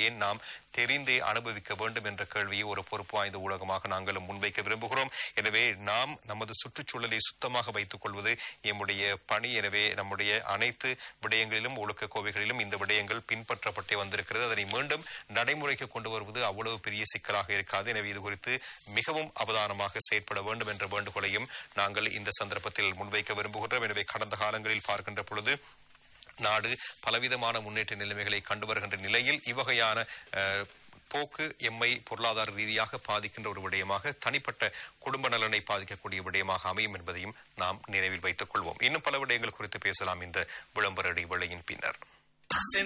ஏன் நாம் தெரிந்தே அனுபவிக்க வேண்டும் என்ற கேள்வியை ஒரு பொறுப்பு வாய்ந்த ஊடகமாக நாங்களும் முன்வைக்க விரும்புகிறோம் எனவே நாம் நமது சுற்றுச்சூழலை சுத்தமாக வைத்துக் கொள்வது எம்முடைய பணி எனவே நம்முடைய அனைத்து விடயங்களிலும் ஒழுக்க கோவைகளிலும் இந்த விடயங்கள் பின்பற்றப்பட்டே வந்திருக்கிறது அதனை மீண்டும் நடைமுறைக்கு கொண்டு வருவது அவ்வளவு பெரிய சிக்கலாக இருக்காது எனவே இது குறித்து மிகவும் அவதானமாக செயற்பட வேண்டும் என்ற வேண்டுகோளையும் நாங்கள் இந்த சந்தர்ப்பத்தில் முன்வைக்க விரும்புகின்றோம் எனவே கடந்த காலங்களில் பார்க்கின்ற பொழுது நாடு பலவிதமான முன்னேற்ற நிலைமைகளை கண்டு வருகின்ற நிலையில் இவ்வகையான அஹ், போக்கு எம்மை பொருளாதார ரீதியாக பாதிக்கின்ற ஒரு விடயமாக தனிப்பட்ட குடும்ப நலனை பாதிக்கக்கூடிய விடயமாக அமையும் என்பதையும் நாம் நினைவில் வைத்துக் கொள்வோம் இன்னும் பல விடயங்கள் குறித்து பேசலாம் இந்த விளம்பர இடைவேளையின் பின்னர்